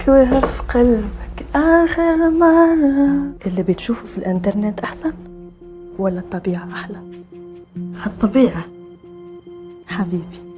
وهف قلبك آخر مرة اللي بتشوفه في الإنترنت أحسن ولا الطبيعة أحلى؟ الطبيعة حبيبي